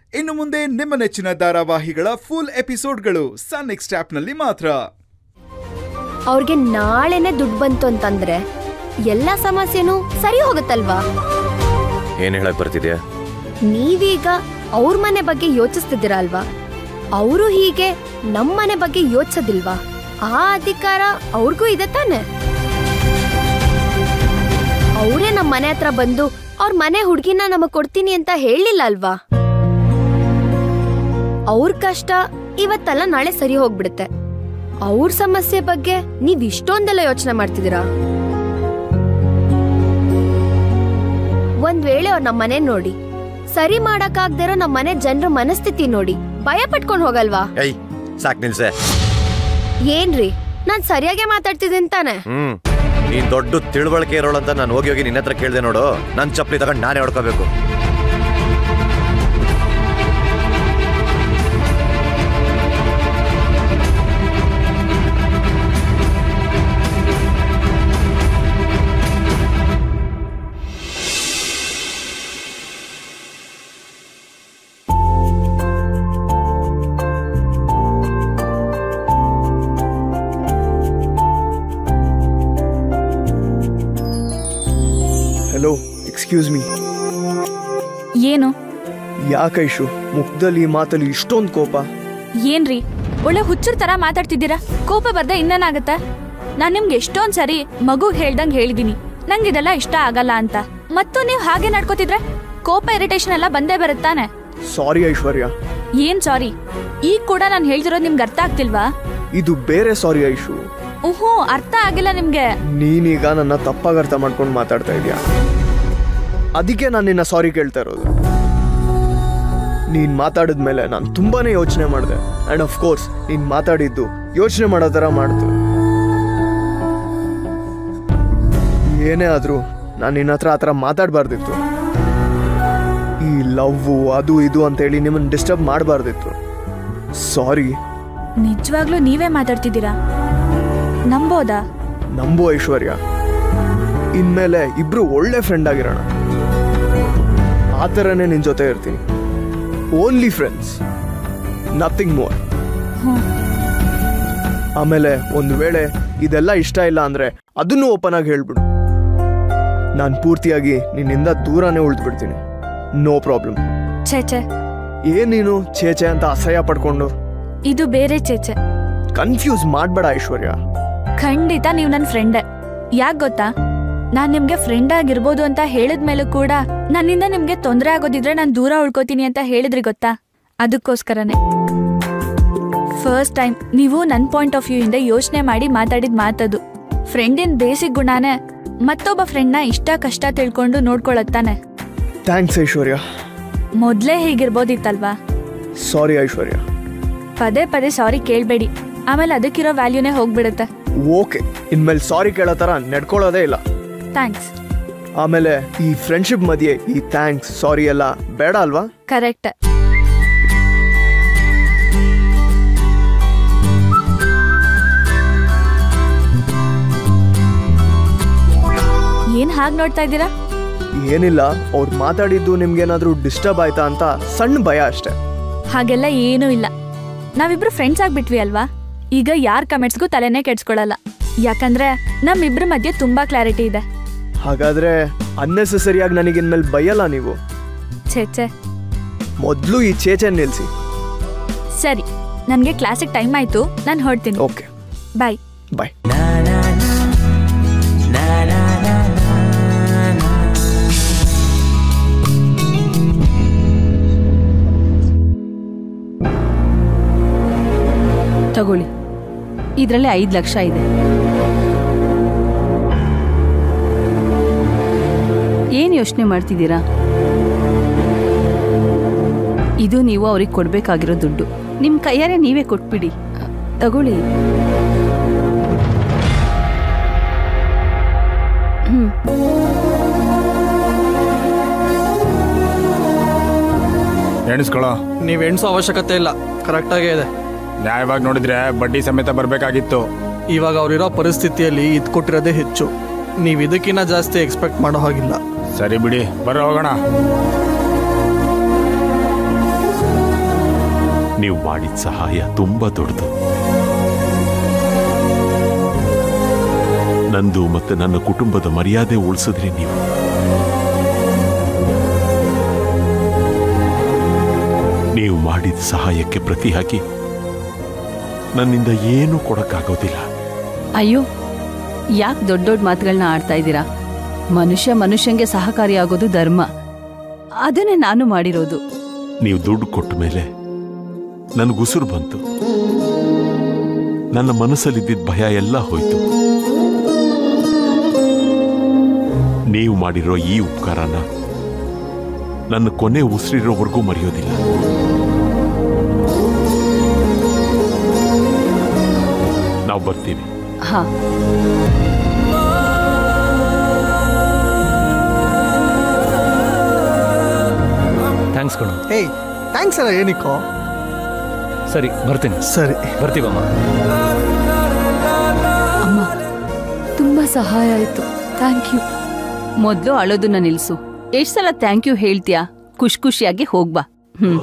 ಇನ್ನು ಮುಂದೆ ನಿಮ್ಮ ನೆಚ್ಚಿನ ಧಾರಾವಾಹಿಗಳ ಫುಲ್ ಎಪಿಸೋಡ್ಗಳು ಸನ್ ನೆಕ್ಸ್ಟ್ ಆಪ್ನಲ್ಲಿ ಮಾತ್ರ ಅವ್ರಿಗೆ ನಾಳೆನೆ ದುಡ್ಡು ಬಂತು ಅಂತಂದ್ರೆ ಎಲ್ಲ ಸಮಸ್ಯೆನೂ ಸರಿ ಹೋಗುತ್ತಲ್ವಾ ಏನ್ ಹೇಳಕ್ ಬರ್ತಿದ್ಯಾ ನೀವೀಗ ಅವ್ರ ಮನೆ ಬಗ್ಗೆ ಯೋಚಿಸ್ತಿದ್ದೀರಾ ಅಲ್ವಾ ಅವರು ಹೀಗೆ ನಮ್ಮ ಮನೆ ಬಗ್ಗೆ ಯೋಚಿಸೋದಿಲ್ವಾ ಆ ಅಧಿಕಾರ ಅವ್ರಿಗೂ ಇದೆ ತಾನೆ ಅವರೇ ನಮ್ಮ ಮನೆ ಹತ್ರ ಬಂದು ಅವ್ರ ಮನೆ ಹುಡುಗಿನ ನಮಗ್ ಕೊಡ್ತೀನಿ ಅಂತ ಹೇಳಿಲ್ಲ ಅಲ್ವಾ ಅವ್ರ ಕಷ್ಟ ಇವತ್ತಲ್ಲ ನಾಳೆ ಸರಿ ಹೋಗ್ಬಿಡುತ್ತೆ ಅವ್ರ ಸಮಸ್ಯೆ ಬಗ್ಗೆ ನೀವ್ ಇಷ್ಟೊಂದೆಲ್ಲ ಯೋಚನೆ ಮಾಡ್ತಿದ್ದೀರಾ ಒಂದ್ ವೇಳೆ ಅವ್ರ ನಮ್ಮ ಮನೆ ನೋಡಿ ಸರಿ ಮಾಡಕ್ಕಾಗ್ದಿರೋ ನಮ್ಮ ಮನೆ ಜನರ ಮನಸ್ಥಿತಿ ನೋಡಿ ಭಯ ಪಟ್ಕೊಂಡ್ ಹೋಗಲ್ವಾ ಐ ಸಾಕ್ ನಿಲ್ಸೆ ಏನ್ರಿ ನಾನ್ ಸರಿಯಾಗೆ ಮಾತಾಡ್ತಿದ್ದೀನಿ ತಾನೆ ಹ್ಮ್ ನೀನ್ ದೊಡ್ಡ ತಿಳುವಳಿಕೆ ಇರೋಳಂತ ನಾನು ಹೋಗಿ ಹೋಗಿ ನಿನ್ನ ಹತ್ರ ಕೇಳ್ದೆ ನೋಡು ನನ್ ಚಪ್ಪಲಿ ತಗೊಂಡು ನಾನೇ ಹೊಡ್ಕೋಬೇಕು ಹಲೋ ಎಕ್ಸ್ಕ್ಯೂಸ್ ಮೀ ಏನು ಯಾಕೈಶು ಮುಖದಲ್ಲಿ ಈ ಮಾತಲ್ಲಿ ಇಷ್ಟೊಂದು ಕೋಪ ಏನ್ರಿ ಒಳ್ಳೆ ಹುಚ್ಚರ ತರ ಮಾತಾಡ್ತಿದ್ದೀರಾ ಕೋಪ ಬರ್ದೆ ಇನ್ನೇನಾಗತ್ತೆ ನಾನ್ ನಿಮ್ಗೆ ಎಷ್ಟೊಂದ್ ಸರಿ ಮಗು ಹೇಳ್ದಂಗ್ ಹೇಳಿದೀನಿ ನಂಗೆ ಇದೆಲ್ಲ ಇಷ್ಟ ಆಗಲ್ಲ ಅಂತ ಮತ್ತು ನೀವ್ ಹಾಗೆ ನಡ್ಕೋತಿದ್ರೆ ಕೋಪ ಇರಿಟೇಷನ್ ಎಲ್ಲ ಬಂದೇ ಬರುತ್ತಾನೆ ಸಾರಿ ಐಶ್ವರ್ಯ ಏನ್ ಸಾರಿ ಈಗ ಕೂಡ ನಾನು ಹೇಳ್ತಿರೋದು ನಿಮ್ಗೆ ಅರ್ಥ ಆಗ್ತಿಲ್ವಾ ಇದು ಬೇರೆ ಸಾರಿ ಐಶು ಉಹು ಅರ್ಥ ಆಗಿಲ್ಲ ನಿಮ್ಗೆ ನೀನೀಗ ನನ್ನ ತಪ್ಪಾಗಿ ಅರ್ಥ ಮಾಡ್ಕೊಂಡು ಮಾತಾಡ್ತಾ ಇದೀಯಾ ಅದಕ್ಕೆ ನಾನು ನಿನ್ನ ಸಾರಿ ಕೇಳ್ತಾ ಇರೋದು ನೀನ್ ಮಾತಾಡಿದ್ಮೇಲೆ ನಾನು ತುಂಬಾನೇ ಯೋಚನೆ ಮಾಡಿದೆ ಅಂಡ್ ಆಫ್ ಕೋರ್ಸ್ ನೀನ್ ಮಾತಾಡಿದ್ದು ಯೋಚನೆ ಮಾಡೋ ಥರ ಮಾಡ್ತು ಏನೇ ಆದ್ರೂ ನಾನು ನಿನ್ನ ಹತ್ರ ಆ ಥರ ಮಾತಾಡಬಾರ್ದಿತ್ತು ಈ ಲವ್ವು ಅದು ಇದು ಅಂತೇಳಿ ನಿಮ್ಮನ್ನು ಡಿಸ್ಟರ್ಬ್ ಮಾಡಬಾರ್ದಿತ್ತು ಸಾರಿ ನಿಜವಾಗ್ಲೂ ನೀವೇ ಮಾತಾಡ್ತಿದ್ದೀರಾ ನಂಬೋದಾ ನಂಬು ಐಶ್ವರ್ಯ ಇನ್ಮೇಲೆ ಇಬ್ರು ಒಳ್ಳೆ ಫ್ರೆಂಡ್ ಆಗಿರೋಣ ಆ ಥರನೇ ನಿನ್ ಜೊತೆ ಇರ್ತೀನಿ only friends nothing more hmm ಆಮೇಲೆ ಒಂದು ವೇಳೆ ಇದೆಲ್ಲ ಇಷ್ಟ ಇಲ್ಲ ಅಂದ್ರೆ ಅದನ್ನು ಓಪನ್ ಆಗಿ ಹೇಳ್ಬಿಡು ನಾನು ಪೂರ್ತಿಯಾಗಿ ನಿನ್ನಿಂದ ದೂರನೇ ಉಳಿದ್ಬಿಡ್ತೀನಿ ನೋ ಪ್ರಾಬ್ಲಮ್ ಛೇ ಛೇ ಏನ್ ನೀನು ಚೇಚೆ ಅಂತ ಅಸಹ್ಯ ಪಡ್ಕೊಂಡು ಇದು ಬೇರೆ ಚೇಚೆ ಕನ್ಫ್ಯೂಸ್ ಮಾಡ್ಬೇಡ ಐಶ್ವರ್ಯ ಖಂಡಿತ ನೀವು ನನ್ನ ಫ್ರೆಂಡೇ ಯಾಕ್ ಗೊತ್ತಾ ನಾನ್ ನಿಮ್ಗೆ ಫ್ರೆಂಡ್ ಆಗಿರ್ಬೋದು ಅಂತ ಹೇಳಿದ್ಮೇಲೂ ಕೂಡ ನನ್ನಿಂದ ನಿಮ್ಗೆ ತೊಂದರೆ ಆಗೋದಿದ್ರೆ ನಾನು ದೂರ ಉಳ್ಕೋತೀನಿ ಅಂತ ಹೇಳಿದ್ರಿ ಗೊತ್ತಾ ಅದಕ್ಕೋಸ್ಕರನೇ ಫಸ್ಟ್ ಟೈಮ್ ನೀವು ನನ್ನ ಪಾಯಿಂಟ್ ಆಫ್ ವ್ಯೂ ಇಂದ ಯೋಚನೆ ಮಾಡಿ ಮಾತಾಡಿದ ಮಾತದು ಫ್ರೆಂಡಿನ ಬೇಸಿಕ್ ಗುಣನೇ ಮತ್ತೊಬ್ಬ ಫ್ರೆಂಡ್ನ ಇಷ್ಟ ಕಷ್ಟ ತಿಳ್ಕೊಂಡು ನೋಡ್ಕೊಳತ್ತಾನೆ ಥ್ಯಾಂಕ್ಸ್ ಐಶ್ವರ್ಯ ಮೊದ್ಲೇ ಹೀಗಿರ್ಬೋದಿತ್ತಲ್ವಾ ಸಾರಿ ಐಶ್ವರ್ಯ ಪದೇ ಪದೇ ಸಾರಿ ಕೇಳ್ಬೇಡಿ ಆಮೇಲೆ ಅದಕ್ಕಿರೋ ವ್ಯಾಲ್ಯೂನೇ ಹೋಗ್ಬಿಡುತ್ತೆ ಓಕೆ ಇನ್ಮೇಲೆ ಸಾರಿ ಕೇಳೋ ಥರ ನಡ್ಕೊಳ್ಳೋದೇ ಇಲ್ಲ ಥ್ಯಾಂಕ್ಸ್ ಆಮೇಲೆ ಈ ಫ್ರೆಂಡ್ಶಿಪ್ ಮಧ್ಯೆ ಈ ಥ್ಯಾಂಕ್ಸ್ ಸಾರಿ ಎಲ್ಲ ಬೇಡ ಅಲ್ವಾ ಕರೆಕ್ಟ್ ಏನ್ ಹಾಗೆ ನೋಡ್ತಾ ಇದ್ದೀರಾ ಏನಿಲ್ಲ ಅವ್ರು ಮಾತಾಡಿದ್ದು ನಿಮ್ಗೇನಾದ್ರೂ ಡಿಸ್ಟರ್ಬ್ ಆಯ್ತಾ ಅಂತ ಸಣ್ಣ ಭಯ ಅಷ್ಟೇ ಹಾಗೆಲ್ಲ ಏನೂ ಇಲ್ಲ ನಾವಿಬ್ರು ಫ್ರೆಂಡ್ಸ್ ಆಗ್ಬಿಟ್ವಿ ಅಲ್ವಾ ಈಗ ಯಾರ್ ಕಮೆಂಟ್ಸ್ಗೂ ತಲೆನೇ ಕೆಡ್ಸ್ಕೊಳಲ್ಲ ಯಾಕಂದ್ರೆ ನಮ್ಮಿಬ್ರ ಮಧ್ಯೆ ತುಂಬಾ ಕ್ಲಾರಿಟಿ ಇದೆ ಹಾಗಾದ್ರೆ ಅನ್ನೆಸೆಸರಿಯಾಗಿ ನನಗೆ ಇನ್ಮೇಲೆ ಬೈಯಲ್ಲ ನೀವು ಛೇ ಛೇ ಮೊದಲು ಈ ಚೇಚೆ ನಿಲ್ಸಿ ಸರಿ ನನಗೆ ಕ್ಲಾಸಿಗೆ ಟೈಮ್ ಆಯ್ತು ನಾನು ಹೊರಡ್ತೀನಿ ಓಕೆ ಬಾಯ್ ಬಾಯ್ ತಗೊಳ್ಳಿ ಇದರಲ್ಲಿ ಐದು ಲಕ್ಷ ಇದೆ ಏನು ಯೋಚನೆ ಮಾಡ್ತಿದ್ದೀರಾ ಇದು ನೀವು ಅವ್ರಿಗೆ ಕೊಡಬೇಕಾಗಿರೋ ದುಡ್ಡು ನಿಮ್ಮ ಕೈಯಾರೆ ನೀವೇ ಕೊಟ್ಬಿಡಿ ಅ, ತಗೊಳ್ಳಿ ಹ್ಮ್ ಎಣಿಸ್ಕೊಳ್ಳೋ ನೀವು ಎಣ್ಸೋ ಅವಶ್ಯಕತೆ ಇಲ್ಲ ಕರೆಕ್ಟಾಗೇ ಇದೆ ನ್ಯಾಯವಾಗಿ ನೋಡಿದ್ರೆ ಬಡ್ಡಿ ಸಮೇತ ಬರಬೇಕಾಗಿತ್ತು ಇವಾಗ ಅವರಿರೋ ಪರಿಸ್ಥಿತಿಯಲ್ಲಿ ಇದು ಕೊಟ್ಟಿರೋದೇ ಹೆಚ್ಚು ನೀವು ಇದಕ್ಕಿಂತ ಜಾಸ್ತಿ ಎಕ್ಸ್ಪೆಕ್ಟ್ ಮಾಡೋ ಹಾಗಿಲ್ಲ ಸರಿ ಬಿಡಿ ಬರೋ ಹೋಗೋಣ ನೀವು ಮಾಡಿದ ಸಹಾಯ ತುಂಬಾ ದೊಡ್ಡದು ನಂದು ಮತ್ತೆ ನನ್ನ ಕುಟುಂಬದ ಮರ್ಯಾದೆ ಉಳಿಸಿದ್ರಿ ನೀವು ನೀವು ಮಾಡಿದ ಸಹಾಯಕ್ಕೆ ಪ್ರತಿಯಾಗಿ ನನ್ನಿಂದ ಏನೂ ಕೊಡಕ್ಕಾಗೋದಿಲ್ಲ ಅಯ್ಯೋ ಯಾಕೆ ದೊಡ್ಡ ದೊಡ್ಡ ಮಾತುಗಳನ್ನ ಆಡ್ತಾ ಇದ್ದೀರಾ ಮನುಷ್ಯ ಮನುಷ್ಯಂಗೆ ಸಹಕಾರಿಯಾಗೋದು ಧರ್ಮ ಅದನ್ನೇ ನಾನು ಮಾಡಿರೋದು ನೀವು ದುಡ್ಡು ಕೊಟ್ಟ ಮೇಲೆ ನನಗುಸುರು ಬಂತು ನನ್ನ ಮನಸ್ಸಲ್ಲಿದ್ದಿದ್ದ ಭಯ ಎಲ್ಲ ಹೋಯ್ತು ನೀವು ಮಾಡಿರೋ ಈ ಉಪಕಾರನ ನನ್ನ ಕೊನೆ ಉಸಿರಿರೋವರೆಗೂ ಮರೆಯೋದಿಲ್ಲ ನಾವು ಬರ್ತೀವಿ ಹಾ ಥ್ಯಾಂಕ್ಸ್ ಕಣು ಏಯ್ ಥ್ಯಾಂಕ್ಸ್ ಅಲ್ಲ ಏನಿಕ್ಕೋ ಸರಿ ಬರ್ತೀನಿ ಸರಿ ಬರ್ತೀವಮ್ಮ ಅಮ್ಮ ತುಂಬಾ ಸಹಾಯ ಆಯ್ತು ಥ್ಯಾಂಕ್ ಯು ಮೊದ್ಲು ಅಳೋದನ್ನ ನಿಲ್ಸು ಎಷ್ಟ್ ಸಲ ಥ್ಯಾಂಕ್ ಯು ಹೇಳ್ತೀಯಾ ಖುಷ್ ಖುಷಿಯಾಗಿ ಹೋಗ್ಬಾ ಹ್ಮ್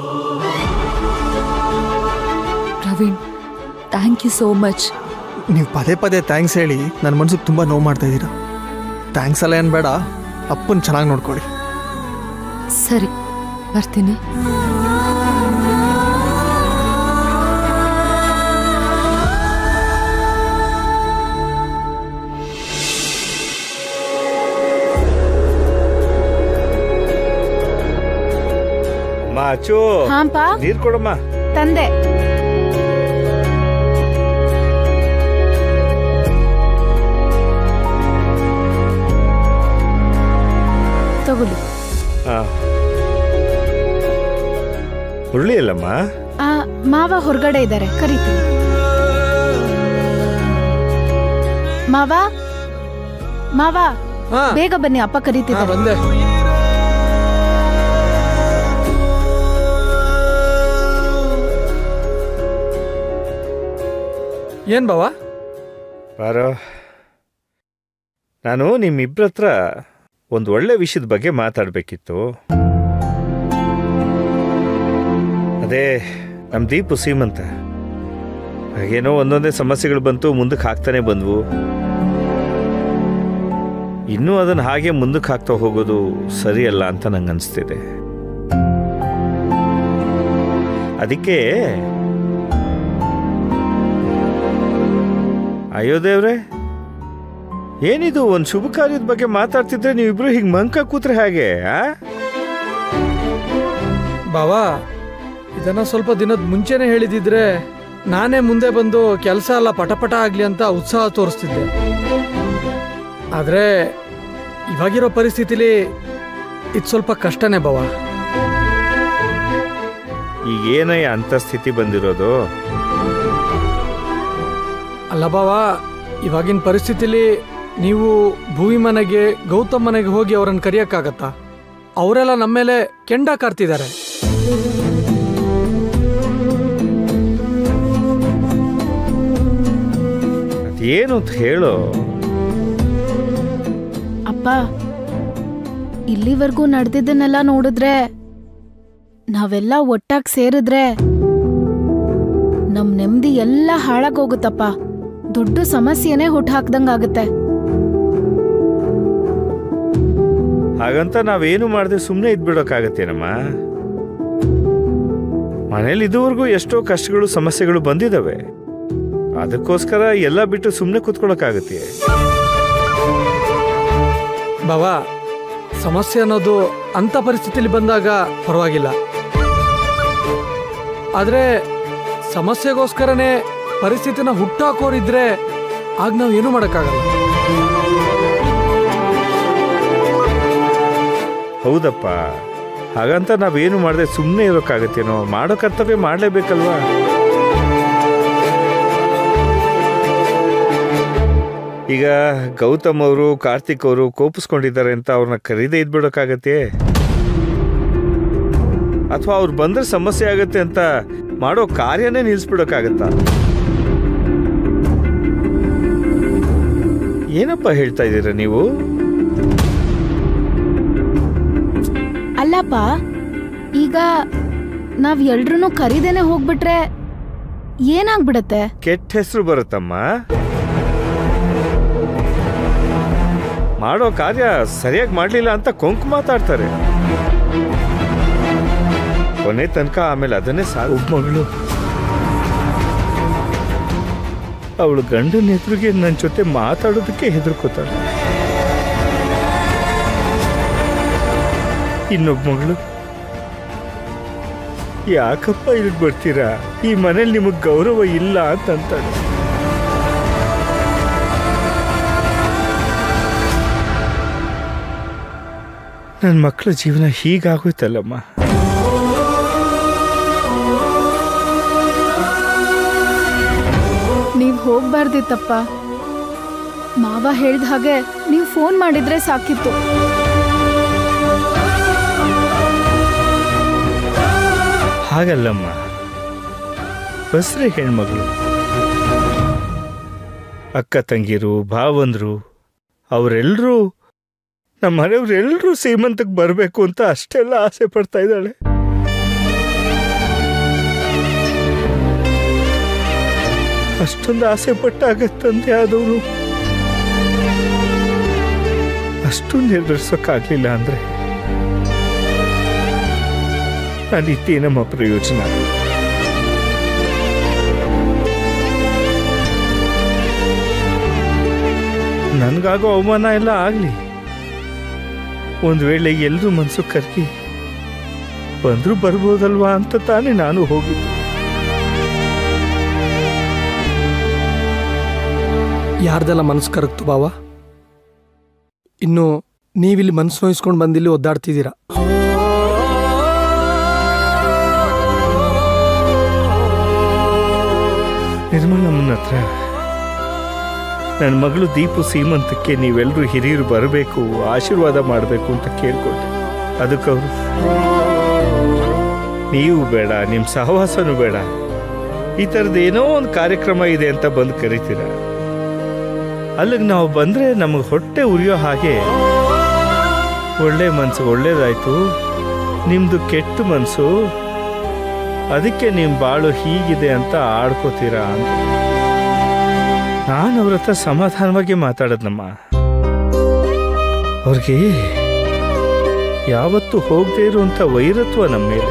Praveen thank you so much ನೀವು ಪದೇ ಪದೇ ಥ್ಯಾಂಕ್ಸ್ ಹೇಳಿ ನನ್ನ ಮನ್ಸಿಗೆ ತುಂಬ ನೋವು ಮಾಡ್ತಾ ಇದ್ದೀರಾ ಥ್ಯಾಂಕ್ಸ್ ಎಲ್ಲ ಏನು ಬೇಡ ಅಪ್ಪನ ಚೆನ್ನಾಗಿ ನೋಡ್ಕೊಳ್ಳಿ ಸರಿ ಬರ್ತೀನಿ ಅಮ್ಮ ಅಚ್ಚು ಹಾಂಪ ನೀರ್ ಕೊಡಮ್ಮ ತಂದೆ ತಗೊಳ್ಳಿ ಹಾ ಹುರುಳಿ ಅಲ್ಲಮ್ಮ ಆ, ಮಾವ ಹೊರಗಡೆ ಇದ್ದಾರೆ ಕರೀತೀನಿ ಮಾವ ಮಾವ ಬೇಗ ಬನ್ನಿ ಅಪ್ಪ ಕರೀತಿದ್ದಾರೆ ಬಂದೆ ಏನ್ ಬಾವಾ ಬಾರೋ ನಾನು ನಿಮ್ಮಿಬ್ರ ಹತ್ರ ಒಂದು ಒಳ್ಳೆ ವಿಷಯದ ಬಗ್ಗೆ ಮಾತಾಡಬೇಕಿತ್ತು ಅದೇ ನಮ್ಮ ದೀಪು ಸೀಮಂತ ಹಾಗೇನೋ ಒಂದೊಂದೇ ಸಮಸ್ಯೆಗಳು ಬಂತು ಮುಂದಕ್ಕೆ ಹಾಕ್ತಾನೆ ಬಂದ್ವು ಇನ್ನೂ ಅದನ್ನು ಹಾಗೆ ಮುಂದಕ್ಕೆ ಹಾಕ್ತಾ ಹೋಗೋದು ಸರಿಯಲ್ಲ ಅಂತ ನಂಗೆ ಅನಿಸ್ತಿದೆ ಅದಕ್ಕೆ ಅಯ್ಯೋ ದೇವ್ರೆ ಏನಿದು ಒಂದು ಶುಭ ಕಾರ್ಯದ ಬಗ್ಗೆ ಮಾತಾಡ್ತಿದ್ರೆ ನೀವಿಬ್ರು ಹಿಂಗೆ ಮಂಕ ಕೂತ್ರೆ ಹೇಗೆ ಆ ಬಾವಾ ಇದನ್ನ ಸ್ವಲ್ಪ ದಿನದ ಮುಂಚೆನೆ ಹೇಳಿದಿದ್ರೆ ನಾನೇ ಮುಂದೆ ಬಂದು ಕೆಲಸ ಎಲ್ಲ ಪಟಪಟ ಆಗ್ಲಿ ಅಂತ ಉತ್ಸಾಹ ತೋರಿಸ್ತಿದ್ದೆ ಆದ್ರೆ ಇವಾಗಿರೋ ಪರಿಸ್ಥಿತಿಲಿ ಇದು ಸ್ವಲ್ಪ ಕಷ್ಟನೇ ಬಾವ ಈಗ ಏನಯ್ಯ ಅಂತ ಸ್ಥಿತಿ ಬಂದಿರೋದು ಅಲ್ಲ ಬಾವ ಇವಾಗಿನ ಪರಿಸ್ಥಿತಿಲಿ ನೀವು ಭೂಮಿ ಮನೆಗೆ ಗೌತಮ್ ಮನೆಗೆ ಹೋಗಿ ಅವರನ್ನು ಕರೆಯಕ್ಕಾಗತ್ತಾ ಅವರೆಲ್ಲ ನಮ್ಮ ಮೇಲೆ ಕೆಂಡ ಕಾರ್ತಿದ್ದಾರೆ ಅದೇನು ಅಂತ ಹೇಳು ಅಪ್ಪ ಇಲ್ಲಿವರೆಗೂ ನಡೆದಿದ್ದನ್ನೆಲ್ಲ ನೋಡಿದ್ರೆ ನಾವೆಲ್ಲ ಒಟ್ಟಾಗಿ ಸೇರಿದ್ರೆ ನಮ್ ನೆಮ್ಮದಿ ಎಲ್ಲ ಹಾಳಾಗೋಗುತ್ತಪ್ಪ ದೊಡ್ಡ ಸಮಸ್ಯೆನೇ ಹುಟ್ಟಾಕ್ದಂಗಾಗುತ್ತೆ ಹಾಗಂತ ನಾವೇನು ಮಾಡದೆ ಸುಮ್ಮನೆ ಇದ್ಬಿಡೋಕ್ಕಾಗತ್ತೇನಮ್ಮ ಮನೇಲಿ ಇದುವರೆಗೂ ಎಷ್ಟೋ ಕಷ್ಟಗಳು ಸಮಸ್ಯೆಗಳು ಬಂದಿದ್ದಾವೆ ಅದಕ್ಕೋಸ್ಕರ ಎಲ್ಲ ಬಿಟ್ಟು ಸುಮ್ಮನೆ ಕೂತ್ಕೊಳ್ಳೋಕ್ಕಾಗತ್ತೆ ಬಾವಾ ಸಮಸ್ಯೆ ಅನ್ನೋದು ಅಂಥ ಪರಿಸ್ಥಿತಿಲಿ ಬಂದಾಗ ಪರವಾಗಿಲ್ಲ ಆದರೆ ಸಮಸ್ಯೆಗೋಸ್ಕರನೇ ಪರಿಸ್ಥಿತಿನ ಹುಟ್ಟಾಕೋರಿದ್ರೆ ಆಗ ನಾವು ಏನೂ ಮಾಡೋಕ್ಕಾಗಲ್ಲ ಹೌದಪ್ಪ ಹಾಗಂತ ನಾವೇನು ಮಾಡದೆ ಸುಮ್ಮನೆ ಇರೋಕ್ಕಾಗತ್ತೇನೋ ಮಾಡೋ ಕರ್ತವ್ಯ ಮಾಡಲೇಬೇಕಲ್ವಾ ಈಗ ಗೌತಮ್ ಅವರು ಕಾರ್ತಿಕ್ ಅವರು ಕೋಪಿಸ್ಕೊಂಡಿದ್ದಾರೆ ಅಂತ ಅವ್ರನ್ನ ಕರೀದೇ ಇದ್ಬಿಡೋಕ್ಕಾಗತ್ತೆ ಅಥವಾ ಅವ್ರು ಬಂದ್ರೆ ಸಮಸ್ಯೆ ಆಗತ್ತೆ ಅಂತ ಮಾಡೋ ಕಾರ್ಯನೇ ನಿಲ್ಲಿಸ್ಬಿಡೋಕ್ಕಾಗತ್ತಾ ಏನಪ್ಪ ಹೇಳ್ತಾ ಇದ್ದೀರಾ ನೀವು ಅಲ್ಲಪ್ಪ ಈಗ ನಾವ್ ಎಲ್ರೂ ಕರೀದೇನೆ ಹೋಗ್ಬಿಟ್ರೆ ಏನಾಗ್ಬಿಡತ್ತೆ ಕೆಟ್ಟ ಹೆಸರು ಬರುತ್ತಮ್ಮ ಮಾಡೋ ಕಾರ್ಯ ಸರಿಯಾಗಿ ಮಾಡ್ಲಿಲ್ಲ ಅಂತ ಕೊಂಕು ಮಾತಾಡ್ತಾರೆ ಕೊನೆ ತನಕ ಆಮೇಲೆ ಅದನ್ನೇ ಸಾ ಮಗಳು ಅವಳು ಗಂಡನ ಎದುರಿಗೆ ನನ್ನ ಜೊತೆ ಮಾತಾಡೋದಕ್ಕೆ ಹೆದರ್ಕೋತಾಳೆ ಇನ್ನೊಬ್ಬ ಮಗಳು ಯಾಕಪ್ಪ ಇಲ್ಲಿಗೆ ಬರ್ತೀರಾ ಈ ಮನೇಲಿ ನಿಮಗೆ ಗೌರವ ಇಲ್ಲ ಅಂತಂತಾಳೆ ನನ್ನ ಮಕ್ಕಳ ಜೀವನ ಹೀಗಾಗೋಯ್ತಲ್ಲಮ್ಮ ನೀವ್ ಹೋಗ್ಬಾರ್ದಿತ್ತಪ್ಪ ಮಾವ ಹೇಳ್ದ ಹಾಗೆ ನೀವು ಫೋನ್ ಮಾಡಿದ್ರೆ ಸಾಕಿತ್ತು ಹಾಗಲ್ಲಮ್ಮ ಬಸ್ರೆ ಹೆಣ್ಮಗಳು ಅಕ್ಕ ತಂಗಿರು ಭಾವಂದ್ರು ಅವರೆಲ್ಲರೂ ನಮ್ಮ ಮನೆಯವ್ರೆಲ್ಲರೂ ಸೀಮಂತಕ್ಕೆ ಬರಬೇಕು ಅಂತ ಅಷ್ಟೆಲ್ಲ ಆಸೆ ಪಡ್ತಾ ಇದ್ದಾಳೆ ಅಷ್ಟೊಂದು ಆಸೆ ಪಟ್ಟಾಗ ತಂದೆ ಆದವರು ಅಷ್ಟು ನಿರ್ಧರಿಸೋಕ್ಕಾಗ್ಲಿಲ್ಲ ಅಂದ್ರೆ ಅದಿತ್ತೇ ನಮ್ಮ ಪ್ರಯೋಜನ ನನಗಾಗೋ ಅವಮಾನ ಎಲ್ಲ ಆಗ್ಲಿ ಒಂದು ವೇಳೆ ಎಲ್ರೂ ಮನ್ಸು ಕರ್ಗಿ ಬಂದ್ರು ಬರ್ಬೋದಲ್ವಾ ಅಂತ ತಾನೇ ನಾನು ಹೋಗಿದ್ದೆ ಯಾರ್ದೆಲ್ಲ ಮನಸ್ಸು ಕರಗ್ತು ಬಾವ ಇನ್ನು ನೀವಿಲ್ಲಿ ಮನಸ್ಸು ನೋಯಿಸ್ಕೊಂಡು ಬಂದಿಲ್ಲಿ ಒದ್ದಾಡ್ತಿದ್ದೀರಾ ನಿರ್ಮಲಮ್ಮನ ಹತ್ರ ನನ್ನ ಮಗಳು ದೀಪು ಸೀಮಂತಕ್ಕೆ ನೀವೆಲ್ಲರೂ ಹಿರಿಯರು ಬರಬೇಕು ಆಶೀರ್ವಾದ ಮಾಡಬೇಕು ಅಂತ ಕೇಳ್ಕೊಂಡೆ ಅದಕ್ಕೆ ಅವರು ನೀವು ಬೇಡ ನಿಮ್ಮ ಸಹವಾಸನೂ ಬೇಡ ಈ ಥರದ್ದು ಏನೋ ಒಂದು ಕಾರ್ಯಕ್ರಮ ಇದೆ ಅಂತ ಬಂದು ಕರಿತೀರ ಅಲ್ಲಿಗೆ ನಾವು ಬಂದರೆ ನಮಗೆ ಹೊಟ್ಟೆ ಉರಿಯೋ ಹಾಗೆ ಒಳ್ಳೆ ಮನಸ್ಸು ಒಳ್ಳೇದಾಯ್ತು ನಿಮ್ಮದು ಕೆಟ್ಟ ಮನಸ್ಸು ಅದಕ್ಕೆ ನಿಮ್ಮ ಬಾಳು ಹೀಗಿದೆ ಅಂತ ಆಡ್ಕೋತೀರಾ ಅಂತ ನಾನು ಅವ್ರ ಹತ್ರ ಸಮಾಧಾನವಾಗಿ ಮಾತಾಡದ್ನಮ್ಮ ಅವ್ರಿಗೆ ಯಾವತ್ತೂ ಹೋಗದೆ ಇರುವಂಥ ವೈರತ್ವ ನಮ್ಮ ಮೇಲೆ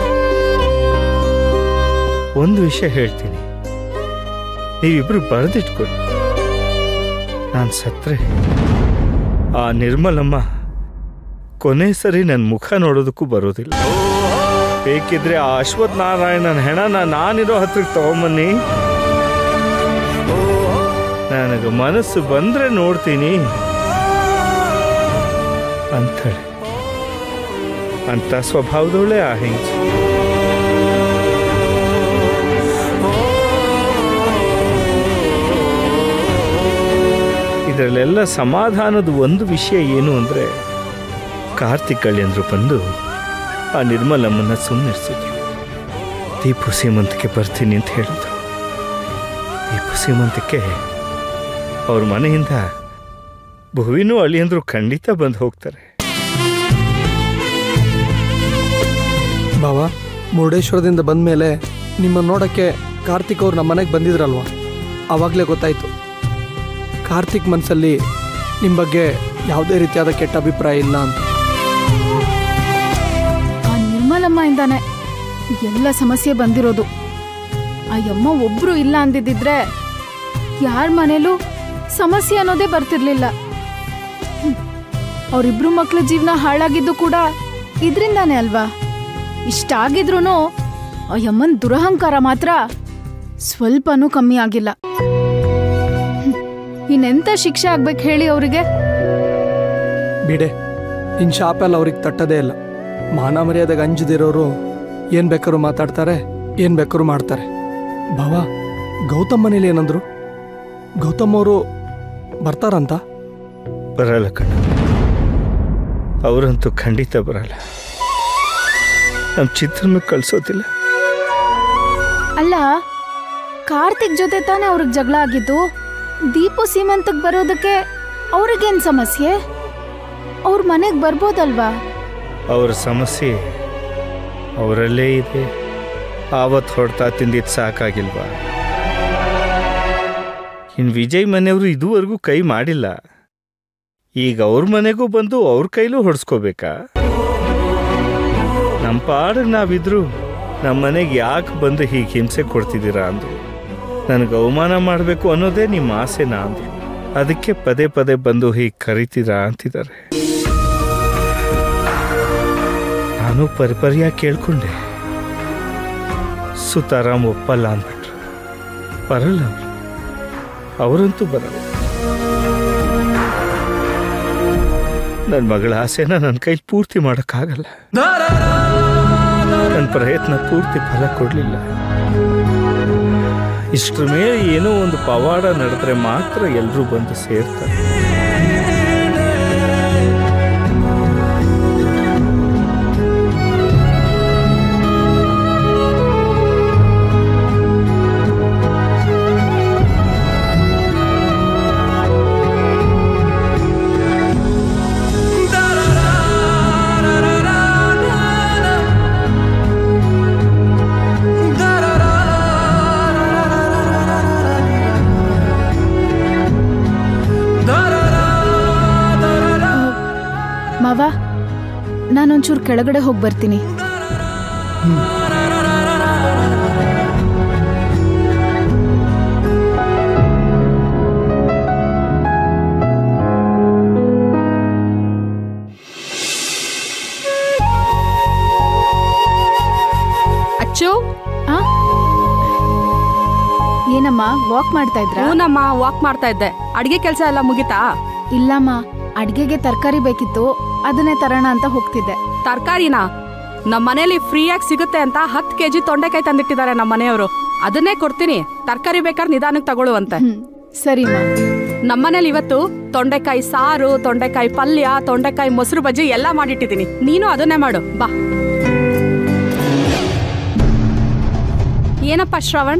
ಒಂದು ವಿಷಯ ಹೇಳ್ತೀನಿ ನೀವಿಬ್ರು ಬರೆದಿಟ್ಕೊಳ್ಳಿ ನಾನು ಸತ್ರೆ ಆ ನಿರ್ಮಲಮ್ಮ ಕೊನೆ ಸರಿ ನನ್ನ ಮುಖ ನೋಡೋದಕ್ಕೂ ಬರೋದಿಲ್ಲ ಬೇಕಿದ್ರೆ ಆ ಅಶ್ವಥ್ ನಾರಾಯಣನ ಹೆಣನ ನಾನಿರೋ ಹತ್ರಕ್ಕೆ ತಗೊಂಬನ್ನಿ ನನಗೆ ಮನಸ್ಸು ಬಂದ್ರೆ ನೋಡ್ತೀನಿ ಅಂಥಳೆ ಅಂತ ಸ್ವಭಾವದವಳೆ ಆ ಹೆಂಗಸು ಇದರಲ್ಲೆಲ್ಲ ಸಮಾಧಾನದ ಒಂದು ವಿಷಯ ಏನು ಅಂದರೆ ಕಾರ್ತಿಕ್ ಕಳ್ಯಂದ್ರು ಬಂದು ಆ ನಿರ್ಮಲಮ್ಮನ್ನ ಸುಮ್ಮನಿರ್ಸಿದ್ರು ದೀಪು ಸೀಮಂತಕ್ಕೆ ಬರ್ತೀನಿ ಅಂತ ಹೇಳಿದ್ರು ದೀಪು ಸೀಮಂತಕ್ಕೆ ಅವ್ರ ಮನೆಯಿಂದ ಭುವಿನೂ ಅಳಿಯಂದ್ರು ಖಂಡಿತ ಬಂದು ಹೋಗ್ತಾರೆ ಬಾವ ಮುರುಡೇಶ್ವರದಿಂದ ಬಂದ ಮೇಲೆ ನಿಮ್ಮನ್ನು ನೋಡೋಕ್ಕೆ ಕಾರ್ತಿಕ್ ಅವ್ರು ನಮ್ಮ ಮನೆಗೆ ಬಂದಿದ್ರಲ್ವ ಆವಾಗಲೇ ಗೊತ್ತಾಯಿತು ಕಾರ್ತಿಕ್ ಮನಸ್ಸಲ್ಲಿ ನಿಮ್ಮ ಬಗ್ಗೆ ಯಾವುದೇ ರೀತಿಯಾದ ಕೆಟ್ಟ ಅಭಿಪ್ರಾಯ ಇಲ್ಲ ಅಂತ ಆ ನಿರ್ಮಲಮ್ಮ ಇಂದಾನೆ ಎಲ್ಲ ಸಮಸ್ಯೆ ಬಂದಿರೋದು ಆ ಯಮ್ಮ ಒಬ್ರು ಇಲ್ಲ ಅಂದಿದ್ದಿದ್ರೆ ಯಾರ ಮನೇಲೂ ಸಮಸ್ಯೆ ಅನ್ನೋದೇ ಬರ್ತಿರ್ಲಿಲ್ಲ ಹ್ಮ್. ಅವ್ರಿಬ್ರು ಮಕ್ಳ ಜೀವನ ಹಾಳಾಗಿದ್ದು ಕೂಡ ಇದ್ರಿಂದಾನೇ ಅಲ್ವಾ ಇಷ್ಟಾಗಿದ್ರೂ ಆ ಯಮ್ಮನ್ ದುರಹಂಕಾರ ಮಾತ್ರ ಸ್ವಲ್ಪನೂ ಕಮ್ಮಿ ಆಗಿಲ್ಲ ಹ್ಮ್. ಇನ್ನೆಂತ ಶಿಕ್ಷೆ ಆಗ್ಬೇಕು ಹೇಳಿ ಅವರಿಗೆ ಬಿಡೆ ನಿನ್ನ ಶಾಪಲ್ಲಿ ಅವ್ರಿಗೆ ತಟ್ಟದೇ ಇಲ್ಲ ಮಾನ ಮರ್ಯಾದೆಗೆ ಅಂಜದಿರೋರು ಏನು ಬೇಕಾದ್ರೂ ಮಾತಾಡ್ತಾರೆ ಏನು ಬೇಕಾದ್ರೂ ಮಾಡ್ತಾರೆ ಭಾವ ಗೌತಮ್ ಮನೇಲಿ ಏನಂದ್ರು ಗೌತಮ್ ಅವರು ಬರ್ತಾರಂತ ಬರಲ್ಲ ಕಣ ಅವರಂತೂ ಖಂಡಿತ ಬರಲ್ಲ ನಮ್ಮ ಚಿತ್ರನೂ ಕಳ್ಸೋದಿಲ್ಲ ಅಲ್ಲ ಕಾರ್ತಿಕ್ ಜೊತೆ ತಾನೇ ಅವ್ರಿಗೆ ಜಗಳ ಆಗಿದ್ದು ದೀಪು ಸೀಮಂತಕ್ಕೆ ಬರೋದಕ್ಕೆ ಅವ್ರಿಗೇನ್ ಸಮಸ್ಯೆ ಅವ್ರ ಮನೆಗೆ ಬರ್ಬೋದಲ್ವಾ ಅವರ ಸಮಸ್ಯೆ ಅವರಲ್ಲೇ ಇದೆ ಆವತ್ತು ಹೊಡ್ತಾ ತಿಂದಿದ್ದು ಸಾಕಾಗಿಲ್ವಾ ಇನ್ನು ವಿಜಯ್ ಮನೆಯವರು ಇದುವರೆಗೂ ಕೈ ಮಾಡಿಲ್ಲ ಈಗ ಅವ್ರ ಮನೆಗೂ ಬಂದು ಅವ್ರ ಕೈಲೂ ಹೊಡ್ಸ್ಕೋಬೇಕಾ ನಮ್ಮ ಪಾಡಿಗೆ ನಾವಿದ್ರು ನಮ್ಮ ಮನೆಗೆ ಯಾಕೆ ಬಂದು ಹೀಗೆ ಹಿಂಸೆ ಕೊಡ್ತಿದ್ದೀರಾ ಅಂದ್ರು ನನಗೆ ಅವಮಾನ ಮಾಡಬೇಕು ಅನ್ನೋದೇ ನಿಮ್ಮ ಆಸೆನಾ ಅಂದ್ರು ಅದಕ್ಕೆ ಪದೇ ಪದೇ ಬಂದು ಹೀಗೆ ಕರಿತೀರಾ ಅಂತಿದ್ದಾರೆ ನಾನು ಪರಿಪರಿಯಾಗಿ ಕೇಳ್ಕೊಂಡೆ ಸುತಾರಾಮ್ ಒಪ್ಪಲ್ಲ ಅಂದ್ಬಿಟ್ರು ಬರಲ್ಲ ಅವರು ಅವರಂತೂ ಬರಲ್ಲ ನನ್ನ ಮಗಳ ಆಸೆನ ನನ್ನ ಕೈಲಿ ಪೂರ್ತಿ ಮಾಡೋಕ್ಕಾಗಲ್ಲ ನನ್ನ ಪ್ರಯತ್ನ ಪೂರ್ತಿ ಫಲ ಕೊಡಲಿಲ್ಲ ಇಷ್ಟರ ಮೇಲೆ ಏನೋ ಒಂದು ಪವಾಡ ನಡೆದ್ರೆ ಮಾತ್ರ ಎಲ್ಲರೂ ಬಂದು ಸೇರ್ತಾರೆ ಮಾವ ನಾನೊಂಚೂರು ಕೆಳಗಡೆ ಹೋಗಿ ಬರ್ತೀನಿ ಅಚ್ಚು ಆ? ಏನಮ್ಮ ವಾಕ್ ಮಾಡ್ತಾ ಇದ್ರಾ ಹೂನಮ್ಮ ವಾಕ್ ಮಾಡ್ತಾ ಇದ್ದೆ ಅಡಿಗೆ ಕೆಲಸ ಎಲ್ಲ ಮುಗಿತಾ ಇಲ್ಲಮ್ಮ ಅಡ್ಗೆಗೆ ತರಕಾರಿ ಬೇಕಿತ್ತು ಅದನ್ನೇ ತರೋಣ ಅಂತ ಹೋಗ್ತಿದ್ದೆ ತರಕಾರಿನಾ ನಮ್ಮ ಮನೇಲಿ ಫ್ರೀಯಾಗಿ ಸಿಗುತ್ತೆ ಅಂತ ಹತ್ತು ಕೆಜಿ ತೊಂಡೆಕಾಯಿ ತಂದಿಟ್ಟಿದ್ದಾರೆ ನಮ್ಮ ಮನೆಯವರು ಅದನ್ನೇ ಕೊಡ್ತೀನಿ ತರಕಾರಿ ಬೇಕಾದ್ರೆ ನಿಧಾನಕ್ಕೆ ತಗೊಳ್ಳು ಅಂತೆ ಸರಿಮ್ಮ ನಮ್ಮ ಮನೇಲಿ ಇವತ್ತು ತೊಂಡೆಕಾಯಿ ಸಾರು ತೊಂಡೆಕಾಯಿ ಪಲ್ಯ ತೊಂಡೆಕಾಯಿ ಮೊಸರು ಬಜ್ಜಿ ಎಲ್ಲ ಮಾಡಿಟ್ಟಿದ್ದೀನಿ ನೀನು ಅದನ್ನೇ ಮಾಡು ಬಾ ಏನಪ್ಪ ಶ್ರವಣ್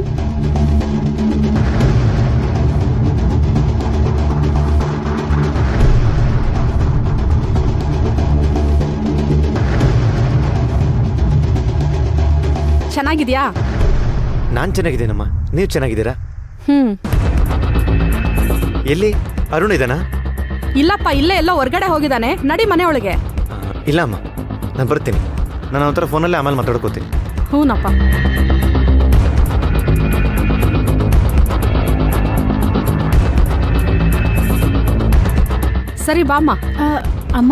ಚೆನ್ನಾಗಿದ್ಯಾ ನಾನು ಚೆನ್ನಾಗಿದ್ದೀನಮ್ಮ ನೀವು ಚೆನ್ನಾಗಿದ್ದೀರಾ ಹ್ಮ್ ಎಲ್ಲಿ ಅರುಣ್ ಇದ್ದಾನಾ ಇಲ್ಲಪ್ಪ ಇಲ್ಲೇ ಎಲ್ಲ ಹೊರ್ಗಡೆ ಹೋಗಿದ್ದಾನೆ ನಡಿ ಮನೆ ಒಳಗೆ ಇಲ್ಲ ಅಮ್ಮ ನಾನು ಬರ್ತೀನಿ ನಾನು ಅವನ ಹತ್ರ ಫೋನಲ್ಲೇ ಆಮೇಲೆ ಮಾತಾಡ್ಕೋತೀನಿ ಹೂನಪ್ಪ ಸರಿ ಬಾಮ್ಮ ಆ, ಅಮ್ಮ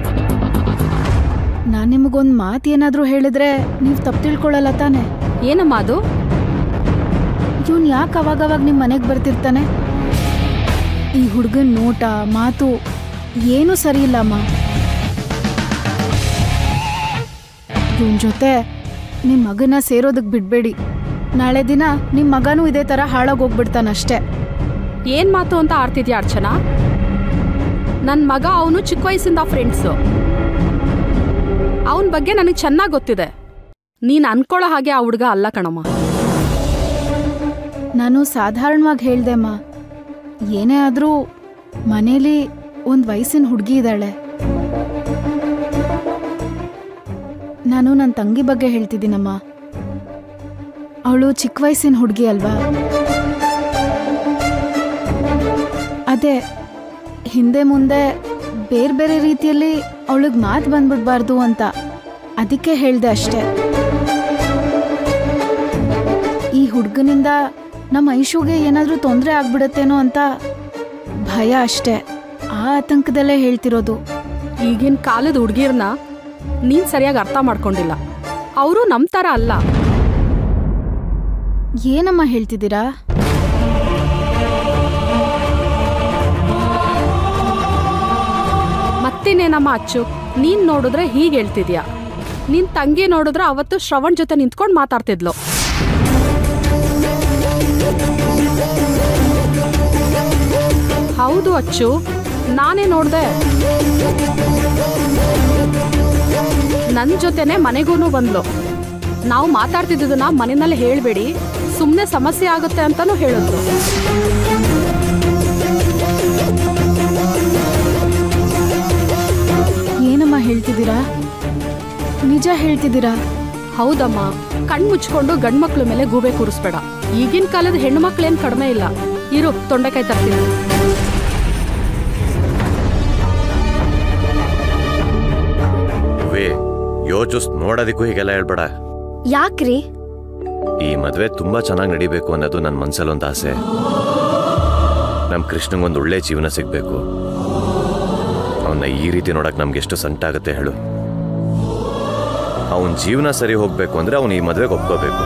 ನಾನು ನಿಮಗೊಂದು ಮಾತು ಏನಾದರೂ ಹೇಳಿದ್ರೆ ನೀವು ತಪ್ಪು ತಿಳ್ಕೊಳ್ಳಲ್ಲ ತಾನೆ ಏನಮ್ಮ ಅದು ಇವನು ಯಾಕೆ ಅವಾಗವಾಗ ನಿಮ್ಮ ಮನೆಗೆ ಬರ್ತಿರ್ತಾನೆ ಈ ಹುಡುಗನ ನೋಟ ಮಾತು ಏನೂ ಸರಿ ಇಲ್ಲ ಅಮ್ಮ ಇವನ ಜೊತೆ ನಿಮ್ಮ ಮಗನ ಸೇರೋದಕ್ಕೆ ಬಿಡಬೇಡಿ ನಾಳೆ ದಿನ ನಿಮ್ಮ ಮಗನೂ ಇದೇ ಥರ ಹಾಳಾಗಿ ಹೋಗ್ಬಿಡ್ತಾನಷ್ಟೇ ಏನ್ ಮಾತು ಅಂತ ಆಡ್ತಿದ್ಯಾ ಅರ್ಚನಾ ನನ್ ಮಗ ಅವನು ಚಿಕ್ಕ ವಯಸ್ಸಿಂದ ಫ್ರೆಂಡ್ಸು ಅವನ ಬಗ್ಗೆ ನನಗೆ ಚೆನ್ನಾಗಿ ಗೊತ್ತಿದೆ ನೀನ್ ಅನ್ಕೊಳ್ಳೋ ಹಾಗೆ ಆ ಹುಡುಗ ಅಲ್ಲ ಕಣಮ್ಮ ನಾನು ಸಾಧಾರಣವಾಗಿ ಹೇಳ್ದೆ ಅಮ್ಮ ಏನೇ ಆದರೂ ಮನೇಲಿ ಒಂದು ವಯಸ್ಸಿನ ಹುಡುಗಿ ಇದ್ದಾಳೆ ನಾನು ನನ್ನ ತಂಗಿ ಬಗ್ಗೆ ಹೇಳ್ತಿದ್ದೀನಮ್ಮ ಅವಳು ಚಿಕ್ಕ ವಯಸ್ಸಿನ ಹುಡುಗಿ ಅಲ್ವಾ ಅದೇ ಹಿಂದೆ ಮುಂದೆ ಬೇರೆ ಬೇರೆ ರೀತಿಯಲ್ಲಿ ಅವಳಿಗೆ ಮಾತು ಬಂದ್ಬಿಡ್ಬಾರ್ದು ಅಂತ ಅದಕ್ಕೆ ಹೇಳ್ದೆ ಅಷ್ಟೆ ಈ ಹುಡುಗನಿಂದ ನಮ್ಮ ಐಶುಗೆ ಏನಾದರೂ ತೊಂದರೆ ಆಗ್ಬಿಡತ್ತೇನೋ ಅಂತ ಭಯ ಅಷ್ಟೇ ಆ ಆತಂಕದಲ್ಲೇ ಹೇಳ್ತಿರೋದು ಈಗಿನ ಕಾಲದ ಹುಡುಗಿರ್ನ ನೀನ್ ಸರಿಯಾಗಿ ಅರ್ಥ ಮಾಡ್ಕೊಂಡಿಲ್ಲ ಅವರು ನಮ್ ತರ ಅಲ್ಲ ಏನಮ್ಮ ಹೇಳ್ತಿದ್ದೀರಾ ಮತ್ತಿನ್ನೇನಮ್ಮ ಅಚ್ಚು ನೀನ್ ನೋಡಿದ್ರೆ ಹೀಗೆ ಹೇಳ್ತಿದ್ಯಾ ನಿನ್ ತಂಗಿ ನೋಡಿದ್ರೆ ಅವತ್ತು ಶ್ರವಣ್ ಜೊತೆ ನಿಂತ್ಕೊಂಡು ಮಾತಾಡ್ತಿದ್ಲು ಹೌದು ಅಚ್ಚು ನಾನೇ ನೋಡ್ದೆ ನನ್ ಜೊತೆನೆ ಮನೆಗೂನು ಬಂದ್ಲು ನಾವು ಮಾತಾಡ್ತಿದ್ದನ್ನ ಮನೆಯಲ್ಲಿ ಹೇಳ್ಬೇಡಿ ಸುಮ್ಮನೆ ಸಮಸ್ಯೆ ಆಗುತ್ತೆ ಅಂತಾನು ಹೇಳಿದ್ರು ಏನಮ್ಮ ಹೇಳ್ತಿದ್ದೀರಾ ನಿಜ ಹೇಳ್ತಿದ್ದೀರಾ ಹೌದಮ್ಮ ಕಣ್ ಮುಚ್ಕೊಂಡು ಗಂಡ್ ಮಕ್ಳ ಮೇಲೆ ಗೂಬೆ ಕೂರಿಸ್ಬೇಡ ಈಗಿನ ಕಾಲದ ಹೆಣ್ಣು ಮಕ್ಳೇನ್ ಕಡಿಮೆ ಇಲ್ಲ ಇರು ತೊಂಡೆಕಾಯಿ ತರ್ತೀನಿ ವೇ ಯೋಚಿಸ್ ನೋಡೋದಕ್ಕೂ ಹೀಗೆಲ್ಲ ಹೇಳ್ಬೇಡ ಯಾಕ್ರಿ ಈ ಮದ್ವೆ ತುಂಬಾ ಚೆನ್ನಾಗಿ ನಡಿಬೇಕು ಅನ್ನೋದು ನನ್ನ ಮನ್ಸಲ್ಲಿ ಒಂದು ಆಸೆ ನಮ್ ಕೃಷ್ಣಂಗೊಂದು ಒಳ್ಳೆ ಜೀವನ ಸಿಗ್ಬೇಕು ಅವನ್ನ ಈ ರೀತಿ ನೋಡಕ್ ನಮ್ಗೆ ಎಷ್ಟು ಸಂಟಾಗತ್ತೆ ಹೇಳು ಅವನ ಜೀವನ ಸರಿ ಹೋಗ್ಬೇಕು ಅಂದ್ರೆ ಅವನು ಈ ಮದ್ವೆಗೆ ಒಪ್ಕೋಬೇಕು